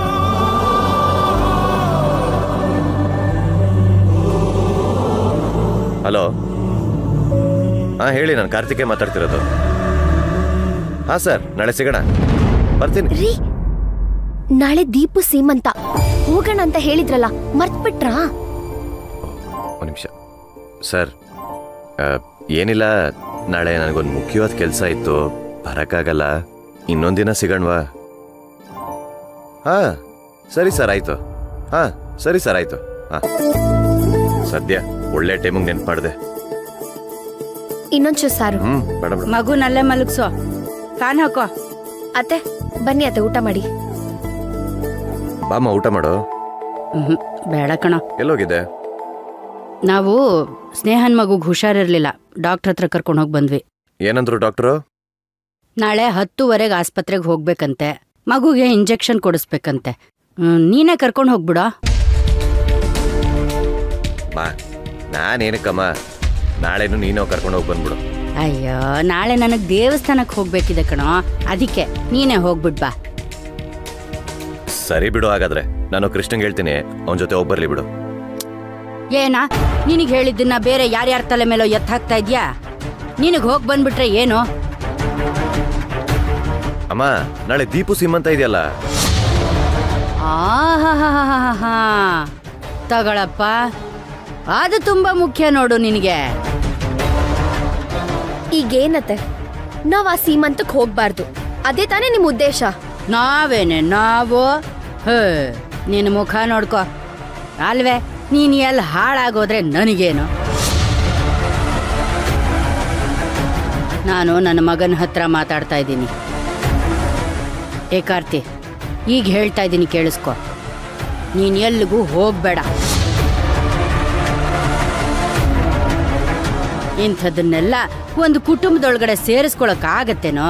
ಹಲೋ ಹಾ ಹೇಳಿ ನಾನು ಕಾರ್ತಿಕೆ ಮಾತಾಡ್ತಿರೋದು ಹಾ ಸರ್ ನಾಳೆ ಸಿಗೋಣ ಬರ್ತೀನಿ ರೀ ನಾಳೆ ದೀಪು ಸೀಮಂತ ಹೋಗೋಣ ಅಂತ ಹೇಳಿದ್ರಲ್ಲ ಮರ್ತ್ಬಿಟ್ರಾ ಒಂದು ನಿಮಿಷ ಸರ್ ಆ, ಏನಿಲ್ಲ ನಾಳೆ ನನಗೊಂದು ಮುಖ್ಯವಾದ ಕೆಲಸ ಇತ್ತು ಬರೋಕ್ಕಾಗಲ್ಲ ಇನ್ನೊಂದಿನ ಸಿಗೋಣವಾ ಹಾ ಸರಿ ಸರ್ ಆಯ್ತು ಹಾ ಸರಿ ಸರ್ ಆಯ್ತು ಹಾ ಸದ್ಯ ಒಳ್ಳೆ ಟೈಮಿಗೆ ನೆನ್ಪು ಮಾಡಿದೆ ಇನ್ನೊಂಚೂರು ಸಾರು ಹ್ಮ್ ಬೇಡ ಬೇಡ ಮಗುನಲ್ಲೇ ಮಲಗ್ಸೋ ಕಾನ್ ಹಾಕೋ ಅತ್ತೆ ಬನ್ನಿ ಅತ್ತೆ ಊಟ ಮಾಡಿ ಬಾಮ್ಮ ಊಟ ಮಾಡು ಮ್ಹೂ, ಬೇಡ ಕಣ ಎಲ್ಲೋಗಿದೆ ನಾವು ಸ್ನೇಹನ್ ಮಗುಗ್ ಹುಷಾರಿರ್ಲಿಲ್ಲ ಡಾಕ್ಟರ್ ಹತ್ರ ಕರ್ಕೊಂಡು ಹೋಗಿ ಬಂದ್ವಿ ಏನಂದ್ರು ಡಾಕ್ಟ್ರು ನಾಳೆ ಹತ್ತುವರೆಗೆ ಆಸ್ಪತ್ರೆಗೆ ಹೋಗ್ಬೇಕಂತೆ ಮಗುಗೆ ಇಂಜೆಕ್ಷನ್ ಕೊಡಿಸ್ಬೇಕಂತೆ ಹ್ಮ್, ನೀನೇ ಕರ್ಕೊಂಡು ಹೋಗ್ಬಿಡೋ ಮಾ ನಾನೇನಕ್ಕಮ್ಮ ನಾಳೆನು ನೀನು ಕರ್ಕೊಂಡು ಹೋಗಿ ಬಂದ್ಬಿಡು ಅಯ್ಯೋ ನಾಳೆ ನನಗೆ ದೇವಸ್ಥಾನಕ್ಕೆ ಹೋಗ್ಬೇಕಿದೆ ಕಣೋ ಅದಕ್ಕೆ ನೀನೇ ಹೋಗ್ಬಿಡ್ ಬಾ ಸರಿ ಬಿಡು ಹಾಗಾದ್ರೆ ನಾನು ಕೃಷ್ಣಂಗೆ ಹೇಳ್ತೀನಿ ಅವನ ಜೊತೆ ಹೋಗಿ ಬರ್ಲಿ ಬಿಡು ಏನಾ ನಿನಗೆ ಹೇಳಿದ್ದನ್ನ ಬೇರೆ ಯಾರ್ಯಾರ ತಲೆ ಮೇಲೋ ಎತ್ತ ಹಾಕ್ತಾ ಇದ್ಯಾ ನಿನಗೆ ಹೋಗಿ ಬಂದ್ಬಿಟ್ರೆ ಏನು ಅಮ್ಮ ನಾಳೆ ದೀಪು ಸೀಮಂತ ಇದೆಯಲ್ಲ ಆಹಾಹಾಹಾಹಾ. ತಗೊಳಪ್ಪ ಅದು ತುಂಬಾ ಮುಖ್ಯ ನೋಡು ನಿನಗೆ ಈಗೇನತ್ತೆ ನಾವ್ ಆ ಸೀಮಂತಕ್ ಹೋಗ್ಬಾರ್ದು ಅದೇ ತಾನೇ ನಿಮ್ ಉದ್ದೇಶ ನಾವೇನೆ ನಾವು ಹೇ ನಿನ್ನ ಮುಖ ನೋಡ್ಕೊ ಅಲ್ವೇ ನೀನ್ ಎಲ್ಲಿ ಹಾಳಾಗೋದ್ರೆ ನನಗೇನು ನಾನು ನನ್ನ ಮಗನ ಹತ್ರ ಮಾತಾಡ್ತಾ ಇದ್ದೀನಿ ಏ ಕಾರ್ತಿ ಈಗ ಹೇಳ್ತಾ ಇದ್ದೀನಿ ಕೇಳಿಸ್ಕೊ ನೀನ್ ಎಲ್ಲಿಗೂ ಹೋಗ್ಬೇಡ ಇಂಥದನ್ನೆಲ್ಲ ಒಂದು ಕುಟುಂಬದೊಳಗಡೆ ಸೇರಿಸ್ಕೊಳಕ್ ಆಗತ್ತೇನೋ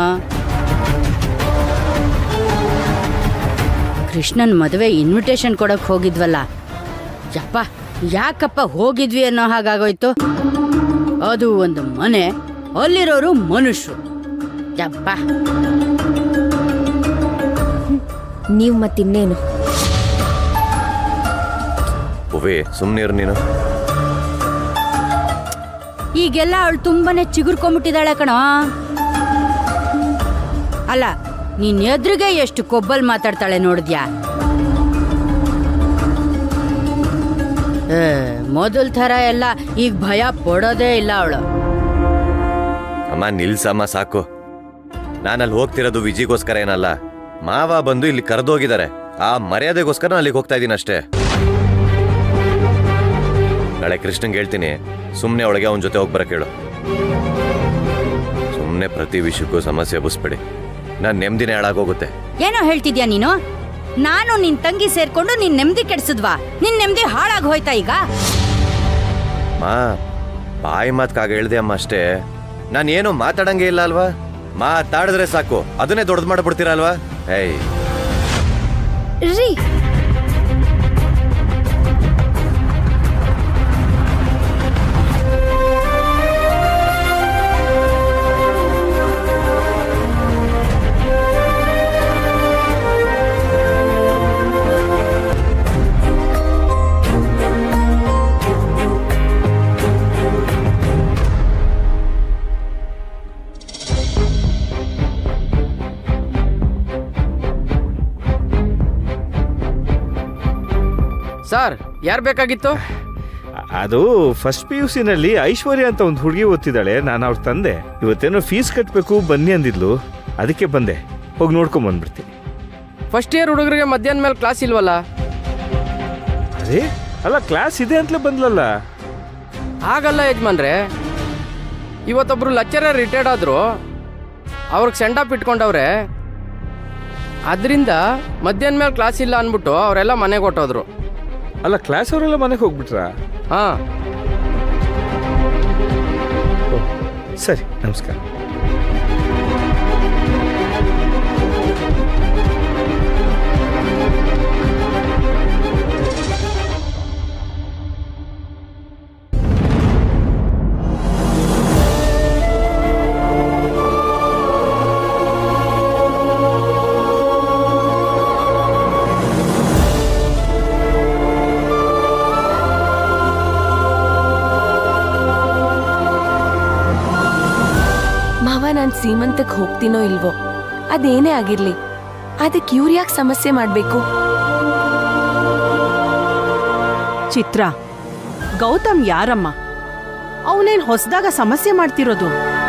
ಕೃಷ್ಣನ್ ಮದುವೆ ಇನ್ವಿಟೇಷನ್ ಕೊಡಕ್ ಹೋಗಿದ್ವಲ್ಲ ಯಪ್ಪ ಯಾಕಪ್ಪ ಹೋಗಿದ್ವಿ ಅನ್ನೋ ಹಾಗಾಗೋಯ್ತು ಅದು ಒಂದು ಮನೆ ಅಲ್ಲಿರೋರು ಮನುಷ್ಯರು ಯಪ್ಪ ನೀವ್ ಮತ್ತಿನ್ನೇನು ಉವೆ ಸುಮ್ಮನಿರು ನೀನು ಈಗೆಲ್ಲ ಅವಳು ತುಂಬಾನೇ ಚಿಗುರ್ಕೊಂಬಿಟ್ಟಿದ್ದಾಳೆ ಕಣೋ ಅಲ್ಲ ನೀನ್ ಎದುರಿಗೆ ಎಷ್ಟು ಕೊಬ್ಬಲ್ ಮಾತಾಡ್ತಾಳೆ ನೋಡಿದ್ಯಾ ಮೊದಲ್ ಥರ ಎಲ್ಲ ಈಗ ಭಯ ಪಡೋದೇ ಇಲ್ಲ ಅವಳು ಅಮ್ಮ ನಿಲ್ಸಮ್ಮ ಸಾಕು ನಾನಲ್ಲಿ ಹೋಗ್ತಿರೋದು ವಿಜಿಗೋಸ್ಕರ ಏನಲ್ಲ ಮಾವ ಬಂದು ಇಲ್ಲಿ ಕರೆದೋಗಿದ್ದಾರೆ ಆ ಮರ್ಯಾದೆಗೋಸ್ಕರ ನಾನು ಅಲ್ಲಿಗೆ ಹೋಗ್ತಾ ಇದ್ದೀನಿ ಅಷ್ಟೇ ನಾಳೆ ಕೃಷ್ಣಂಗೆ ಹೇಳ್ತೀನಿ ಸುಮ್ಮನೆ ಒಳಗೆ ಅವನ ಜೊತೆ ಹೋಗಿ ಬರಕ್ಕೆ ಹೇಳು ಸುಮ್ಮನೆ ಪ್ರತಿ ವಿಷಯಕ್ಕೂ ಸಮಸ್ಯೆ ಎಬ್ಬಿಸ್ಬೇಡಿ ನಾನು ನೆಮ್ಮದಿನೇ ಹಾಳಾಗೋಗುತ್ತೆ ಏನೋ ಹೇಳ್ತಿದ್ಯಾ ನೀನು ನಾನು ನಿನ್ ತಂಗಿ ಸೇರ್ಕೊಂಡು ನಿನ್ ನೆಮ್ಮದಿ ಕೆಡ್ಸಿದ್ವಾ ನಿನ್ ನೆಮ್ಮದಿ ಹಾಳಾಗ್ ಹೋಯ್ತಾ ಈಗ ಮಾ ಬಾಯಿ ಮಾತ್ಕಾಗ ಹೇಳ್ದೆ ಅಮ್ಮ ಅಷ್ಟೇ ನಾನು ಏನು ಮಾತಾಡಂಗೆ ಇಲ್ಲ ಅಲ್ವಾ ಮಾತಾಡಿದ್ರೆ ಸಾಕು ಅದನ್ನೇ ದೊಡ್ಡದು ಮಾಡ್ಬಿಡ್ತೀರಾ ಅಲ್ವಾ ಏಯ್ ರೀ ಸರ್ ಯಾರು ಬೇಕಾಗಿತ್ತು ಅದು ಫಸ್ಟ್ ಪಿ ಯು ಸಿನಲ್ಲಿ ಐಶ್ವರ್ಯ ಅಂತ ಒಂದು ಹುಡುಗಿ ಓದ್ತಿದ್ದಾಳೆ ನಾನು ಅವ್ರ ತಂದೆ ಇವತ್ತೇನೋ ಫೀಸ್ ಕಟ್ಟಬೇಕು ಬನ್ನಿ ಅಂದಿದ್ಲು ಅದಕ್ಕೆ ಬಂದೆ ಹೋಗಿ ನೋಡ್ಕೊಂಡ್ ಬಂದ್ಬಿಡ್ತೀನಿ ಫಸ್ಟ್ ಇಯರ್ ಹುಡುಗರಿಗೆ ಮಧ್ಯಾಹ್ನ ಮೇಲೆ ಕ್ಲಾಸ್ ಇಲ್ವಲ್ಲ ಅದೇ ಅಲ್ಲ ಕ್ಲಾಸ್ ಇದೆ ಅಂತಲೇ ಬಂದ್ಲಲ್ಲ ಹಾಗಲ್ಲ ಯಜಮಾನ್ರೆ ಇವತ್ತೊಬ್ರು ಲೆಕ್ಚರರ್ ರಿಟೈರ್ಡ್ ಆದ್ರು ಅವ್ರಿಗೆ ಸೆಂಡ್ ಆಫ್ ಇಟ್ಕೊಂಡವ್ರೆ ಅದರಿಂದ ಮಧ್ಯಾಹ್ನ ಮೇಲೆ ಕ್ಲಾಸ್ ಇಲ್ಲ ಅಂದ್ಬಿಟ್ಟು ಅವರೆಲ್ಲ ಮನೆಗೆ ಹೊಟ್ಟೋದ್ರು ಅಲ್ಲ ಕ್ಲಾಸ್ ಅವರೆಲ್ಲ ಮನೆಗೆ ಹೋಗ್ಬಿಟ್ರಾ ಹಾಂ ಸರಿ ನಮಸ್ಕಾರ ಮಾವ ನಾನ್ ಸೀಮಂತಕ್ಕೆ ಹೋಗ್ತೀನೋ ಇಲ್ವೋ ಅದೇನೇ ಆಗಿರ್ಲಿ ಅದಕ್ಕೆ ಇವ್ರು ಯಾಕೆ ಸಮಸ್ಯೆ ಮಾಡ್ಬೇಕು ಚಿತ್ರ ಗೌತಮ್ ಯಾರಮ್ಮ ಅವನೇನ್ ಹೊಸದಾಗ ಸಮಸ್ಯೆ ಮಾಡ್ತಿರೋದು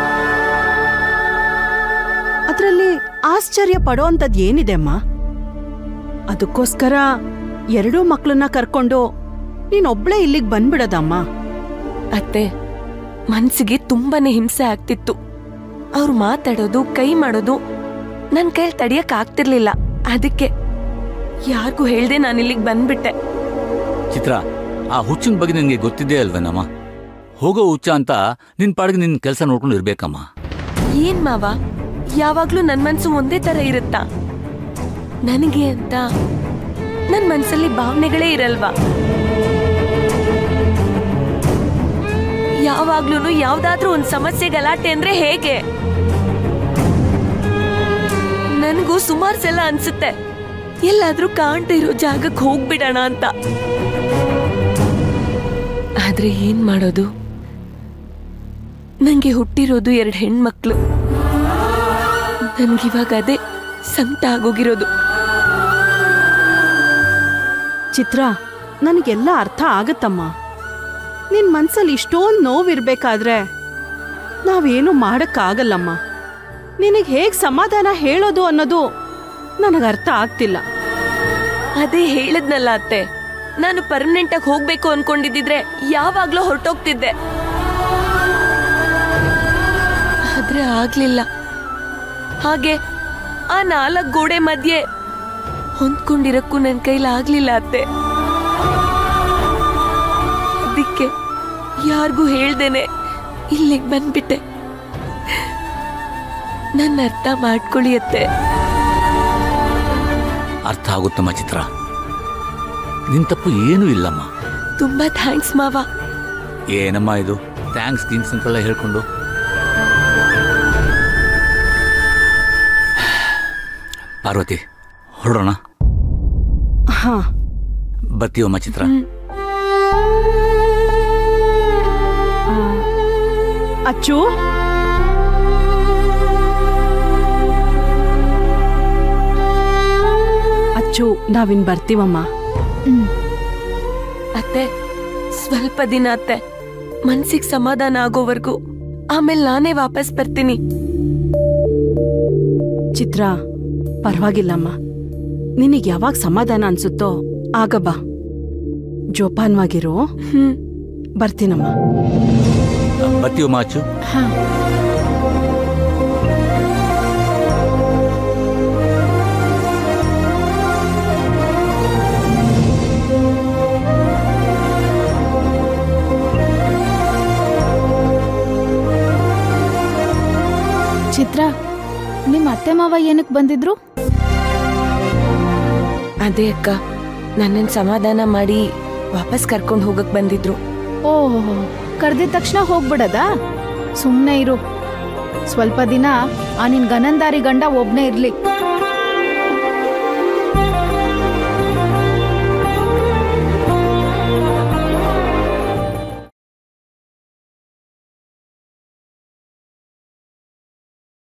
ಅದರಲ್ಲಿ ಆಶ್ಚರ್ಯ ಪಡೋ ಅಂಥದ್ದು ಏನಿದೆ ಅಮ್ಮ ಅದಕ್ಕೋಸ್ಕರ ಎರಡೂ ಮಕ್ಕಳನ್ನ ಕರ್ಕೊಂಡು ನೀನೊಬ್ಳೇ ಇಲ್ಲಿಗೆ ಬಂದ್ಬಿಡೋದಮ್ಮ ಅತ್ತೆ ಮನ್ಸಿಗೆ ತುಂಬಾನೇ ಹಿಂಸೆ ಆಗ್ತಿತ್ತು ಅವ್ರು ಮಾತಾಡೋದು ಕೈ ಮಾಡೋದು ನನ್ ಕೈಲಿ ತಡಿಯಕ್ ಆಗ್ತಿರ್ಲಿಲ್ಲ ಅದಕ್ಕೆ ಯಾರಿಗೂ ಹೇಳ್ದೆ ನಾನು ಇಲ್ಲಿಗೆ ಬಂದ್ಬಿಟ್ಟೆ ಚಿತ್ರ ಆ ಹುಚ್ಚಿನ ಬಗ್ಗೆ ನಿನಗೆ ಗೊತ್ತಿದ್ದೇ ಅಲ್ವೇನಮ್ಮ ಹೋಗೋ ಹುಚ್ಚ ಅಂತ ನಿನ್ ಪಾಡಿಗೆ ನಿನ್ ಕೆಲಸ ನೋಡ್ಕೊಂಡು ಇರ್ಬೇಕಮ್ಮ ಏನ್ ಮಾವ ಯಾವಾಗ್ಲೂ ನನ್ ಮನ್ಸು ಒಂದೇ ತರ ಇರುತ್ತಾ ನನಗೆ ಅಂತ ನನ್ ಮನ್ಸಲ್ಲಿ ಭಾವನೆಗಳೇ ಇರಲ್ವಾ ಯಾವಾಗ್ಲೂ ಯಾವ್ದಾದ್ರೂ ಒಂದ್ ಸಮಸ್ಯೆ ಗಲಾಟೆ ಅಂದ್ರೆ ಹೇಗೆ ನನಗೂ ಸುಮಾರು ಸಲ ಅನ್ಸುತ್ತೆ ಎಲ್ಲಾದ್ರೂ ಕಾಣ್ತಾ ಇರೋ ಜಾಗಕ್ಕೆ ಹೋಗ್ಬಿಡೋಣ ಅಂತ ಆದ್ರೆ ಏನ್ ಮಾಡೋದು ನಂಗೆ ಹುಟ್ಟಿರೋದು ಎರಡು ಹೆಣ್ಮಕ್ಳು ನನ್ಗಿವಾಗ ಅದೇ ಸಂಕಟ ಆಗೋಗಿರೋದು ಚಿತ್ರ ನನಗೆಲ್ಲ ಅರ್ಥ ಆಗತ್ತಮ್ಮ ನಿನ್ ಮನ್ಸಲ್ಲಿ ಇಷ್ಟೊಂದು ನೋವಿರ್ಬೇಕಾದ್ರೆ ನಾವೇನು ಮಾಡಕ್ಕಾಗಲ್ಲಮ್ಮ ನಿನಗೆ ಹೇಗ್ ಸಮಾಧಾನ ಹೇಳೋದು ಅನ್ನೋದು ನನಗೆ ಅರ್ಥ ಆಗ್ತಿಲ್ಲ ಅದೇ ಹೇಳದ್ನಲ್ಲ ಅತ್ತೆ ನಾನು ಪರ್ಮನೆಂಟ್ ಆಗಿ ಹೋಗ್ಬೇಕು ಅನ್ಕೊಂಡಿದ್ದಿದ್ರೆ ಯಾವಾಗ್ಲೂ ಹೊರಟೋಗ್ತಿದ್ದೆ ಆದ್ರೆ ಆಗ್ಲಿಲ್ಲ ಹಾಗೆ ಆ ನಾಲ್ಕು ಗೋಡೆ ಮಧ್ಯೆ ಹೊಂದ್ಕೊಂಡಿರಕ್ಕೂ ನನ್ನ ಕೈಲಿ ಆಗ್ಲಿಲ್ಲ ಅತ್ತೆ ಅದಕ್ಕೆ ಯಾರಿಗೂ ಹೇಳ್ದೇನೆ ಇಲ್ಲಿಗೆ ಬಂದ್ಬಿಟ್ಟೆ ನನ್ನ ಅರ್ಥ ಮಾಡ್ಕೊಳ್ಳಿ ಅತ್ತೆ ಅರ್ಥ ಆಗುತ್ತಮ್ಮ ಚಿತ್ರ ನಿನ್ ತಪ್ಪು ಏನೂ ಇಲ್ಲಮ್ಮ ತುಂಬಾ ಥ್ಯಾಂಕ್ಸ್ ಮಾವ ಏನಮ್ಮ ಇದು ಥ್ಯಾಂಕ್ಸ್ ಗಿಂಕ್ಸ್ ಅಂತೆಲ್ಲ ಹೇಳ್ಕೊಂಡು ಪಾರ್ವತಿ ಹೊರಡೋಣ ಹಾ ಬರ್ತೀವಮ್ಮ ಚಿತ್ರ ಅಚ್ಚು ಅಚ್ಚು ನಾವಿನ್ ಬರ್ತೀವಮ್ಮ ಅತ್ತೆ ಸ್ವಲ್ಪ ದಿನ ಅತ್ತೆ ಮನ್ಸಿಗೆ ಸಮಾಧಾನ ಆಗೋವರೆಗೂ ಆಮೇಲೆ ನಾನೇ ವಾಪಸ್ ಬರ್ತೀನಿ ಚಿತ್ರ ಪರವಾಗಿಲ್ಲಮ್ಮ ನಿನಗೆ ಯಾವಾಗ ಸಮಾಧಾನ ಅನ್ಸುತ್ತೋ ಆಗ ಬಾ ಜೋಪಾನವಾಗಿರು ಬರ್ತೀನಮ್ಮ ಬರ್ತೀವಮ್ಮ ಅಚ್ಚು ಚಿತ್ರ ನಿಮ್ಮ ಅತ್ತೆ ಮಾವ ಏನಕ್ಕೆ ಬಂದಿದ್ರು ಅದೇ ಅಕ್ಕ ನನ್ನನ್ನು ಸಮಾಧಾನ ಮಾಡಿ ವಾಪಸ್ ಕರ್ಕೊಂಡು ಹೋಗಕ್ ಬಂದಿದ್ರು ಓಹೋ ಕರೆದಿದ ತಕ್ಷಣ ಹೋಗ್ಬಿಡದಾ ಸುಮ್ಮನೆ ಇರು ಸ್ವಲ್ಪ ದಿನ ಆ ನಿನ್ ಗನಂದಾರಿ ಗಂಡ ಒಬ್ನೇ ಇರ್ಲಿ